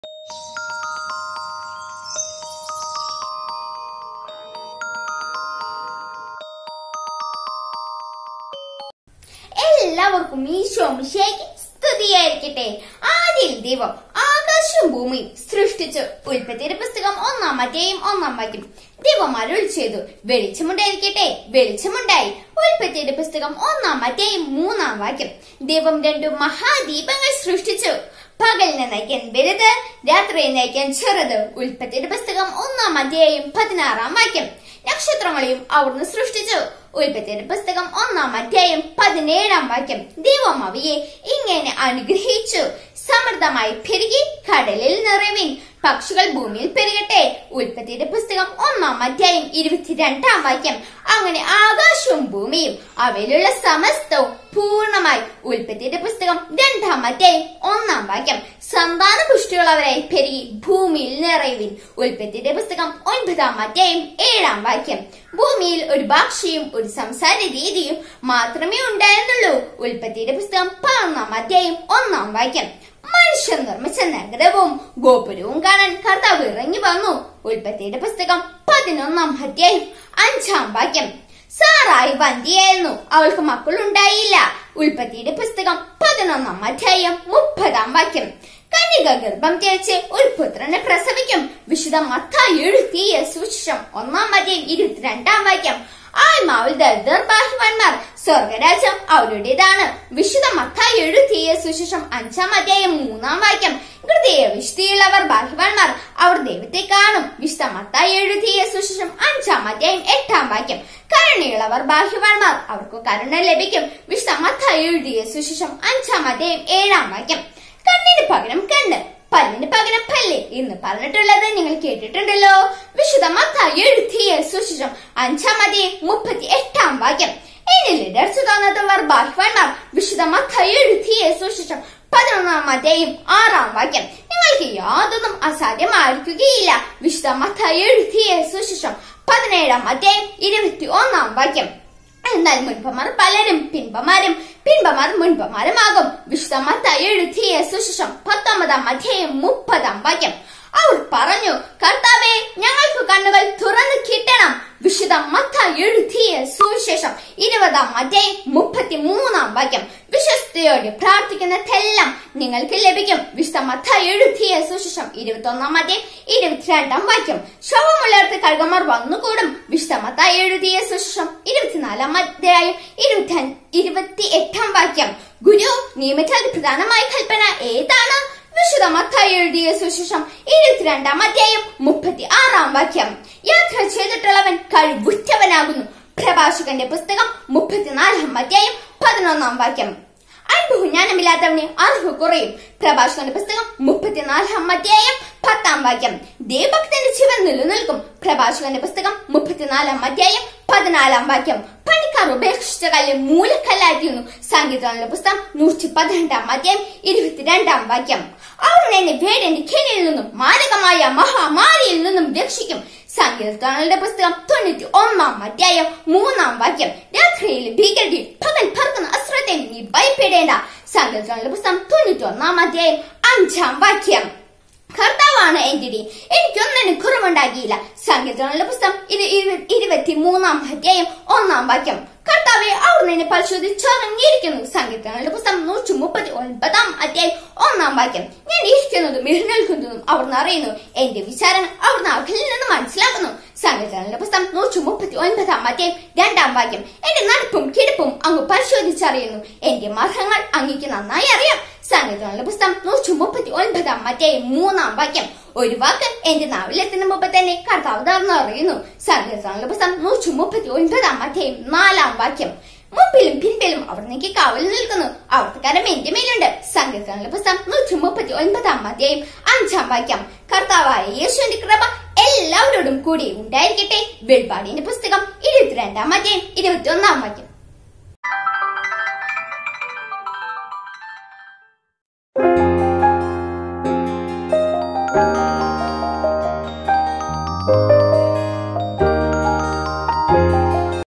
എല്ലാവർക്കും ഈശോ മിശിഹായ്ക്ക് സ്തുതിയായിരിക്കട്ടെ ആദ്യം ദൈവം ആകാശവും ഭൂമിയും സൃഷ്ടിച്ചു ഉൽപ്പത്തിയുടെ പുസ്തകം ഒന്നാം അധ്യായം ഒന്നാം വാക്യം ദൈവം അരുൾ ചെയ്തു വെളിച്ചമുണ്ടായിരിക്കട്ടെ വെളിച്ചമുണ്ടായി ഉൽപ്പത്തിയുടെ പുസ്തകം ഒന്നാം അധ്യായം മൂന്നാം വാക്യം ദൈവം രണ്ടു മഹാദീപങ്ങൾ സൃഷ്ടിച്ചു പകലിനെ നയിക്കാൻ വലുത് രാത്രിയെ നയിക്കാൻ ചെറുത് ഉൽപ്പത്തിയുടെ പുസ്തകം ഒന്നാം അധ്യായം പതിനാറാം വാക്യം നക്ഷത്രങ്ങളെയും അവിടുന്ന് സൃഷ്ടിച്ചു ഉൽപ്പത്തിയുടെ പുസ്തകം ഒന്നാം അധ്യായം പതിനേഴാം വാക്യം ദൈവം അവയെ ഇങ്ങനെ അനുഗ്രഹിച്ചു സമൃദ്ധമായി പെരുകി കടലിൽ നിറവിൻ പക്ഷികൾ ഭൂമിയിൽ പെരുകട്ടെ ഉൽപ്പത്തിയുടെ പുസ്തകം ഒന്നാം അധ്യായം ഇരുപത്തിരണ്ടാം വാക്യം അങ്ങനെ ആകാശവും ഭൂമിയും അവയിലുള്ള സമസ്തവും പൂർണ്ണമായി ഉൽപ്പത്തിയുടെ പുസ്തകം രണ്ടാം അധ്യായം ഒന്നാം വാക്യം സന്താന പുഷ്ടിയുള്ളവരായി പെരുകി ഭൂമിയിൽ നിറയുവിൻ ഉൽപ്പത്തിയുടെ പുസ്തകം ഒൻപതാം അധ്യായം ഏഴാം വാക്യം ഭൂമിയിൽ ഒരു ഭാഷയും ഒരു സംസാര രീതിയും മാത്രമേ ഉണ്ടായിരുന്നുള്ളൂ ഉൽപ്പത്തിയുടെ പുസ്തകം പതിനൊന്നാം അധ്യായം ഒന്നാം വാക്യം മനുഷ്യൻ നിർമ്മിച്ച നഗരവും ഗോപുരവും കാണാൻ കർത്താവ് ഇറങ്ങി വന്നു ഉൽപ്പത്തിയുടെ പുസ്തകം പതിനൊന്നാം അധ്യായം അഞ്ചാം വാക്യം സാറായി വന്ധ്യയായിരുന്നു അവൾക്ക് മക്കളുണ്ടായില്ല ഉൽപ്പത്തിയുടെ പുസ്തകം പതിനൊന്നാം അധ്യായം മുപ്പതാം വാക്യം കന്യക ഗർഭം തേച്ച് ഒരു പുത്രനെ പ്രസവിക്കും വിശുദ്ധ മത്തായി എഴുതിയ സുശേഷം ഒന്നാം അധ്യായം ഇരുപത്തിരണ്ടാം വാക്യം ആത്മാവിൽ ദർദർബാഹ്യവാന്മാർ സ്വർഗരാജ്യം അവരുടേതാണ് വിശുദ്ധ മത്തായി എഴുതിയ സുശേഷം അഞ്ചാം അധ്യായം മൂന്നാം വാക്യം ഹൃദയ വിശുദ്ധിയുള്ളവർ ബാഹ്യവാന്മാർ അവർ ദൈവത്തെ കാണും വിശുദ്ധ മത്തായി എഴുതിയ സുശേഷം അഞ്ചാം അധ്യായം എട്ടാം വാക്യം കരുണയുള്ളവർ ബാഹ്യവാന്മാർ അവർക്ക് കരുണ ലഭിക്കും വിശുദ്ധ മത്തായി എഴുതിയ സുശേഷം അഞ്ചാം അധ്യായം ഏഴാം വാക്യം കണ്ണിന് പകരം കണ്ണ് പല്ലിന് പകരം പല്ല് എന്ന് പറഞ്ഞിട്ടുള്ളത് നിങ്ങൾ കേട്ടിട്ടുണ്ടല്ലോ വിശുദ്ധ മത്തായി എഴുതിയ സുശേഷം അഞ്ചാം അധ്യായം മുപ്പത്തി എട്ടാം വാക്യം എന്നിൽ ഇടർച്ച തോന്നാത്തവർ ബാഹ്യവാന്മാർ വിശുദ്ധ മത്തായി എഴുതിയ സുശേഷം പതിനൊന്നാം അധ്യായം ആറാം വാക്യം നിങ്ങൾക്ക് യാതൊന്നും അസാധ്യമായിരിക്കുകയില്ല വിശുദ്ധ മത്തായി എഴുതിയ സുശേഷം പതിനേഴാം അധ്യായം ഇരുപത്തി ഒന്നാം വാക്യം എന്നാൽ മുൻപമാർ പലരും പിൻപമാരും പിൻപമാർ മുൻപമാരുമാകും വിശുദ്ധ മത്തായി എഴുതിയ സുശേഷം പത്തൊമ്പതാം അധ്യായം മുപ്പതാം വാക്യം അവർ പറഞ്ഞു കർത്താവെ ഞങ്ങൾക്ക് കണ്ണുകൾ തുറന്നു കിട്ടണം വിശുദ്ധ മത്തായി എഴുതിയ സുവിശേഷം ഇരുപതാം അധ്യായം മുപ്പത്തി മൂന്നാം വാക്യം വിശ്വസ്തയോടെ പ്രാർത്ഥിക്കുന്നതെല്ലാം നിങ്ങൾക്ക് ലഭിക്കും വിശുദ്ധ മത്തായി എഴുതിയ സുശേഷം ഇരുപത്തി ഒന്നാം അധ്യായം ഇരുപത്തിരണ്ടാം വാക്യം ശവമുള്ളവർക്ക് കഴുകന്മാർ വന്നുകൂടും വിശുദ്ധ മത്തായി എഴുതിയ സുശേഷം ഇരുപത്തിനാലാം അധ്യായം ഇരുപത്തി ഇരുപത്തി എട്ടാം വാക്യം ഗുരു നിയമിച്ചാൽ പ്രധാനമായ കൽപ്പന ഏതാണ് വിശുദ്ധ മത്തായി എഴുതിയ സുശേഷം ഇരുപത്തിരണ്ടാം അധ്യായം മുപ്പത്തി ആറാം വാക്യം യാത്ര ചെയ്തിട്ടുള്ളവൻ കഴിവുറ്റവനാകുന്നു പ്രഭാഷകന്റെ പുസ്തകം മുപ്പത്തിനാലാം അധ്യായം പതിനൊന്നാം വാക്യം അത്ഭുജ്ഞാനമില്ലാത്തവന് അറിവ് കുറയും പ്രഭാഷകന്റെ പുസ്തകം മുപ്പത്തിനാലാം അധ്യായം പത്താം വാക്യം ദേവഭക്തന്റെ ജീവൻ നിലനിൽക്കും പ്രഭാഷകന്റെ പുസ്തകം മുപ്പത്തിനാലാം അധ്യായം പതിനാലാം വാക്യം പണിക്കാർ ഉപേക്ഷിച്ച കല്ല് മൂലക്കല്ലായിരുന്നു സംഗീതങ്ങളുടെ പുസ്തകം നൂറ്റി പന്ത്രണ്ടാം അധ്യായം ഇരുപത്തിരണ്ടാം വാക്യം അവർ എന്നെ വേടന്റെ കെണിയിൽ നിന്നും മാരകമായ മഹാമാരിയിൽ നിന്നും രക്ഷിക്കും സങ്കീർത്തനങ്ങളുടെ പുസ്തകം തൊണ്ണൂറ്റി ഒന്നാം അധ്യായം മൂന്നാം വാക്യം രാത്രിയിൽ ഭീകരതി പകൽ പറക്കുന്ന അസ്ത്രത്തെ നീ ഭയപ്പെടേണ്ട സങ്കീർത്തനങ്ങളുടെ പുസ്തകം തൊണ്ണൂറ്റി ഒന്നാം അധ്യായം അഞ്ചാം വാക്യം കർത്താവാണ് എന്റെ ഡി എനിക്കൊന്നിനും കുറവുണ്ടാകിയില്ല സങ്കീർത്തനങ്ങളുടെ പുസ്തകം ഇത് ഇരുപത്തി മൂന്നാം അധ്യായം ഒന്നാം വാക്യം കർത്താവെ അവർ നിന്നെ പരിശോധിച്ചറിഞ്ഞിരിക്കുന്നു സങ്കീർത്തനങ്ങളുടെ പുസ്തകം നൂറ്റി മുപ്പത്തി ഒൻപതാം അധ്യായം ഒന്നാം വാക്യം ഞാൻ ഇരിക്കുന്നതും എഴുന്നേൽക്കുന്നതും അവർ അറിയുന്നു എന്റെ വിചാരങ്ങൾ അവർ നാട്ടിൽ നിന്ന് മനസ്സിലാക്കുന്നു സങ്കീർത്തനങ്ങളുടെ പുസ്തകം നൂറ്റി മുപ്പത്തി ഒൻപതാം അധ്യായം രണ്ടാം വാക്യം എന്റെ നടപ്പും കിടപ്പും അങ്ങ് പരിശോധിച്ചറിയുന്നു എന്റെ മർഹങ്ങൾ അങ്ങേക്ക് നന്നായി അറിയാം സങ്കീർത്തനങ്ങളുടെ പുസ്തകം നൂറ്റി മുപ്പത്തി ഒൻപതാം അധ്യായം മൂന്നാം വാക്യം ഒരു വാക്ക് എന്റെ നാവിലെത്തുന്ന മുമ്പ് തന്നെ കർത്താവ് തുറന്നു അറിയുന്നു സങ്കീർത്തനങ്ങളുടെ പുസ്തകം നൂറ്റി മുപ്പത്തി ഒൻപതാം അധ്യായം നാലാം വാക്യം മുമ്പിലും പിൻപിലും അവർ നീക്കി കാവൽ നിൽക്കുന്നു അവിടുത്തെ കരം എന്റെ മേലുണ്ട് സങ്കീർത്തനങ്ങളുടെ പുസ്തകം നൂറ്റി മുപ്പത്തി ഒൻപതാം അധ്യായം അഞ്ചാം വാക്യം കർത്താവായ യേശുവിന്റെ കൃപ എല്ലാവരോടും കൂടി ഉണ്ടായിരിക്കട്ടെ വെളിപ്പാടിന്റെ പുസ്തകം ഇരുപത്തിരണ്ടാം അധ്യായം ഇരുപത്തി ഒന്നാം വാക്യം